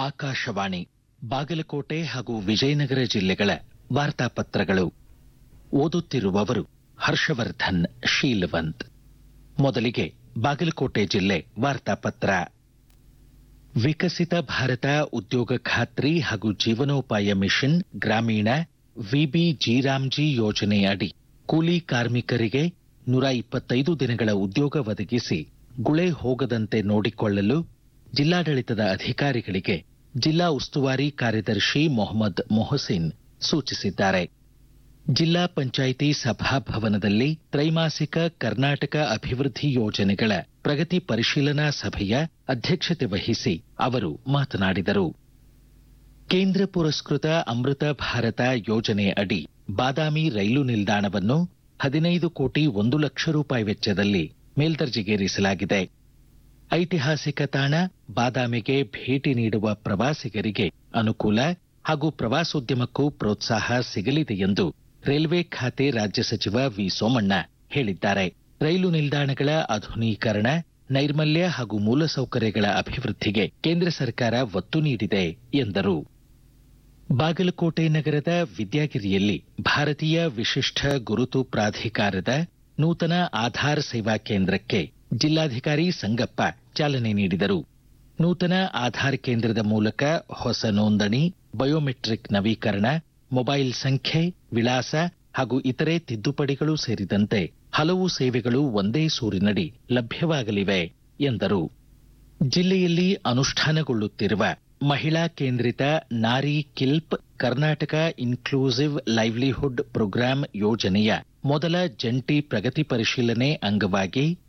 ಆಕಾಶವಾಣಿ ಬಾಗಲಕೋಟೆ ಹಾಗೂ ವಿಜಯನಗರ ಜಿಲ್ಲೆಗಳ ವಾರ್ತಾಪತ್ರಗಳು ಓದುತ್ತಿರುವವರು ಹರ್ಷವರ್ಧನ್ ಶೀಲವಂತ್ ಮೊದಲಿಗೆ ಬಾಗಲಕೋಟೆ ಜಿಲ್ಲೆ ವಾರ್ತಾಪತ್ರ ವಿಕಸಿತ ಭಾರತ ಉದ್ಯೋಗ ಖಾತ್ರಿ ಹಾಗೂ ಜೀವನೋಪಾಯ ಮಿಷನ್ ಗ್ರಾಮೀಣ ವಿಬಿ ಜೀರಾಮ್ಜಿ ಯೋಜನೆ ಅಡಿ ಕೂಲಿ ಕಾರ್ಮಿಕರಿಗೆ ನೂರ ಇಪ್ಪತ್ತೈದು ದಿನಗಳ ಉದ್ಯೋಗ ಒದಗಿಸಿ ಗುಳೆ ಹೋಗದಂತೆ ನೋಡಿಕೊಳ್ಳಲು ಜಿಲ್ಲಾಡಳಿತದ ಅಧಿಕಾರಿಗಳಿಗೆ ಜಿಲ್ಲಾ ಉಸ್ತುವಾರಿ ಕಾರ್ಯದರ್ಶಿ ಮೊಹಮ್ಮದ್ ಮೊಹಸಿನ್ ಸೂಚಿಸಿದ್ದಾರೆ ಜಿಲ್ಲಾ ಪಂಚಾಯಿತಿ ಸಭಾಭವನದಲ್ಲಿ ತ್ರೈಮಾಸಿಕ ಕರ್ನಾಟಕ ಅಭಿವೃದ್ಧಿ ಯೋಜನೆಗಳ ಪ್ರಗತಿ ಪರಿಶೀಲನಾ ಸಭೆಯ ಅಧ್ಯಕ್ಷತೆ ವಹಿಸಿ ಅವರು ಮಾತನಾಡಿದರು ಕೇಂದ್ರ ಪುರಸ್ಕೃತ ಅಮೃತ ಭಾರತ ಯೋಜನೆ ಅಡಿ ಬಾದಾಮಿ ರೈಲು ನಿಲ್ದಾಣವನ್ನು ಹದಿನೈದು ಕೋಟಿ ಒಂದು ಲಕ್ಷ ರೂಪಾಯಿ ವೆಚ್ಚದಲ್ಲಿ ಮೇಲ್ದರ್ಜೆಗೇರಿಸಲಾಗಿದೆ ಐತಿಹಾಸಿಕ ತಾಣ ಬಾದಾಮಿಗೆ ಭೇಟಿ ನೀಡುವ ಪ್ರವಾಸಿಗರಿಗೆ ಅನುಕೂಲ ಹಾಗೂ ಪ್ರವಾಸೋದ್ಯಮಕ್ಕೂ ಪ್ರೋತ್ಸಾಹ ಸಿಗಲಿದೆ ಎಂದು ರೈಲ್ವೆ ಖಾತೆ ರಾಜ್ಯ ಸಚಿವ ವಿ ಸೋಮಣ್ಣ ಹೇಳಿದ್ದಾರೆ ರೈಲು ನಿಲ್ದಾಣಗಳ ಆಧುನೀಕರಣ ನೈರ್ಮಲ್ಯ ಹಾಗೂ ಮೂಲಸೌಕರ್ಯಗಳ ಅಭಿವೃದ್ಧಿಗೆ ಕೇಂದ್ರ ಸರ್ಕಾರ ಒತ್ತು ನೀಡಿದೆ ಎಂದರು ಬಾಗಲಕೋಟೆ ನಗರದ ವಿದ್ಯಾಗಿರಿಯಲ್ಲಿ ಭಾರತೀಯ ವಿಶಿಷ್ಟ ಗುರುತು ಪ್ರಾಧಿಕಾರದ ನೂತನ ಆಧಾರ್ ಸೇವಾ ಕೇಂದ್ರಕ್ಕೆ ಜಿಲ್ಲಾಧಿಕಾರಿ ಸಂಗಪ್ಪ ಚಾಲನೆ ನೀಡಿದರು ನೂತನ ಆಧಾರ್ ಕೇಂದ್ರದ ಮೂಲಕ ಹೊಸ ನೋಂದಣಿ ಬಯೋಮೆಟ್ರಿಕ್ ನವೀಕರಣ ಮೊಬೈಲ್ ಸಂಖ್ಯೆ ವಿಳಾಸ ಹಾಗೂ ಇತರೆ ತಿದ್ದುಪಡಿಗಳು ಸೇರಿದಂತೆ ಹಲವು ಸೇವೆಗಳು ಒಂದೇ ಸೂರಿನಡಿ ಲಭ್ಯವಾಗಲಿವೆ ಎಂದರು ಜಿಲ್ಲೆಯಲ್ಲಿ ಅನುಷ್ಠಾನಗೊಳ್ಳುತ್ತಿರುವ ಮಹಿಳಾ ಕೇಂದ್ರಿತ Nari KILP Karnataka inclusive livelihood programme ಯೋಜನೆಯ ಮೊದಲ ಜಂಟಿ ಪ್ರಗತಿ ಪರಿಶೀಲನೆ ಅಂಗವಾಗಿ